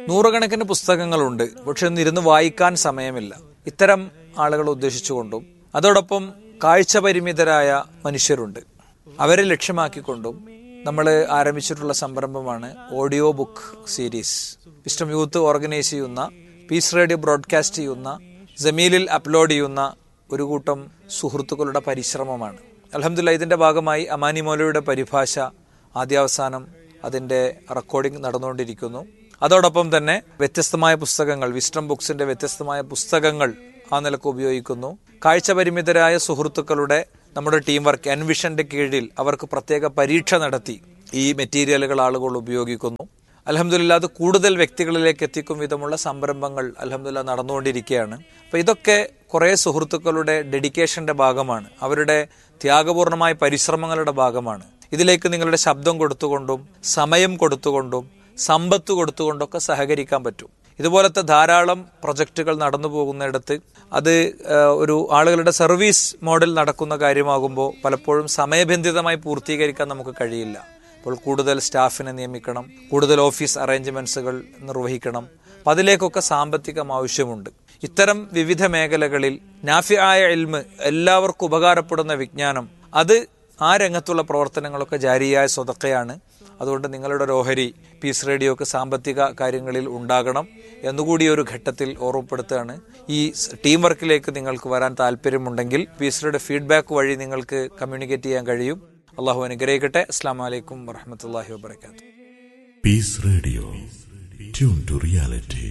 നൂറുകണക്കിന് പുസ്തകങ്ങളുണ്ട് പക്ഷെ ഒന്നും ഇരുന്ന് വായിക്കാൻ സമയമില്ല ഇത്തരം ആളുകളെ ഉദ്ദേശിച്ചുകൊണ്ടും അതോടൊപ്പം കാഴ്ച പരിമിതരായ മനുഷ്യരുണ്ട് അവരെ ലക്ഷ്യമാക്കിക്കൊണ്ടും നമ്മൾ ആരംഭിച്ചിട്ടുള്ള സംരംഭമാണ് audio book series wisdom youth organise ചെയ്യുന്ന പീസ് റേഡിയോ ബ്രോഡ്കാസ്റ്റ് ചെയ്യുന്ന ജമീലിൽ അപ്ലോഡ് ചെയ്യുന്ന ഒരു കൂട്ടം സുഹൃത്തുക്കളുടെ പരിശ്രമമാണ് അലഹമില്ല ഇതിന്റെ ഭാഗമായി അമാനി മൗലയുടെ പരിഭാഷ ആദ്യാവസാനം അതിന്റെ റെക്കോർഡിംഗ് നടന്നുകൊണ്ടിരിക്കുന്നു അതോടൊപ്പം തന്നെ വ്യത്യസ്തമായ പുസ്തകങ്ങൾ വിസ്റ്റം ബുക്സിന്റെ വ്യത്യസ്തമായ പുസ്തകങ്ങൾ ആ നിലക്ക് ഉപയോഗിക്കുന്നു കാഴ്ച പരിമിതരായ സുഹൃത്തുക്കളുടെ നമ്മുടെ ടീം വർക്ക് എൻവിഷന്റെ കീഴിൽ അവർക്ക് പ്രത്യേക പരീക്ഷ നടത്തി ഈ മെറ്റീരിയലുകൾ ആളുകൾ ഉപയോഗിക്കുന്നു അലഹമില്ല അത് കൂടുതൽ വ്യക്തികളിലേക്ക് എത്തിക്കും വിധമുള്ള സംരംഭങ്ങൾ അലഹമില്ല നടന്നുകൊണ്ടിരിക്കുകയാണ് അപ്പൊ ഇതൊക്കെ കുറെ സുഹൃത്തുക്കളുടെ ഡെഡിക്കേഷന്റെ ഭാഗമാണ് അവരുടെ ത്യാഗപൂർണമായ പരിശ്രമങ്ങളുടെ ഭാഗമാണ് ഇതിലേക്ക് നിങ്ങളുടെ ശബ്ദം കൊടുത്തുകൊണ്ടും സമയം കൊടുത്തുകൊണ്ടും സമ്പത്ത് കൊടുത്തുകൊണ്ടൊക്കെ സഹകരിക്കാൻ പറ്റും ഇതുപോലത്തെ ധാരാളം പ്രൊജക്റ്റുകൾ നടന്നു പോകുന്നിടത്ത് അത് ഒരു ആളുകളുടെ സർവീസ് മോഡൽ നടക്കുന്ന കാര്യമാകുമ്പോൾ പലപ്പോഴും സമയബന്ധിതമായി പൂർത്തീകരിക്കാൻ നമുക്ക് കഴിയില്ല അപ്പോൾ കൂടുതൽ സ്റ്റാഫിനെ നിയമിക്കണം കൂടുതൽ ഓഫീസ് അറേഞ്ച്മെന്റ്സുകൾ നിർവഹിക്കണം അപ്പം അതിലേക്കൊക്കെ സാമ്പത്തികം ആവശ്യമുണ്ട് ഇത്തരം വിവിധ മേഖലകളിൽ നാഫിയായ എൽമ് എല്ലാവർക്കും ഉപകാരപ്പെടുന്ന വിജ്ഞാനം അത് ആ രംഗത്തുള്ള പ്രവർത്തനങ്ങളൊക്കെ ജാരിയായ സ്വതക്കയാണ് അതുകൊണ്ട് നിങ്ങളുടെ ഒരു ഓഹരി പീസ് റേഡിയോക്ക് സാമ്പത്തിക കാര്യങ്ങളിൽ ഉണ്ടാകണം എന്നുകൂടി ഒരു ഘട്ടത്തിൽ ഓർമ്മപ്പെടുത്തുകയാണ് ഈ ടീം വർക്കിലേക്ക് നിങ്ങൾക്ക് വരാൻ താല്പര്യമുണ്ടെങ്കിൽ പീസ് റേഡിയോ ഫീഡ്ബാക്ക് വഴി നിങ്ങൾക്ക് കമ്മ്യൂണിക്കേറ്റ് ചെയ്യാൻ കഴിയും അള്ളാഹു അനുഗ്രഹിക്കട്ടെ അസ്സാം വലൈക്കും വറഹമത്തല്ലാഹി വാബർക്കാത്തു peace radio tune to reality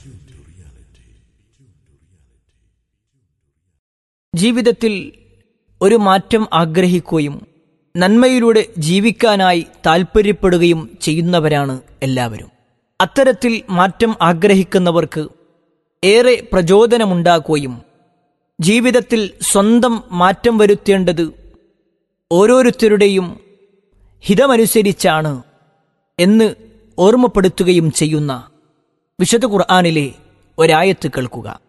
ജീവിതത്തിൽ ഒരു മാറ്റം ആഗ്രഹിക്കുകയും നന്മയിലൂടെ ജീവിക്കാനായി താൽപ്പര്യപ്പെടുകയും ചെയ്യുന്നവരാണ് എല്ലാവരും അത്തരത്തിൽ മാറ്റം ആഗ്രഹിക്കുന്നവർക്ക് ഏറെ പ്രചോദനമുണ്ടാക്കുകയും ജീവിതത്തിൽ സ്വന്തം മാറ്റം വരുത്തേണ്ടത് ഓരോരുത്തരുടെയും ഹിതമനുസരിച്ചാണ് എന്ന് ഓർമ്മപ്പെടുത്തുകയും ചെയ്യുന്ന വിശുദ്ധ ഖുർആാനിലെ ഒരായത്ത് കേൾക്കുക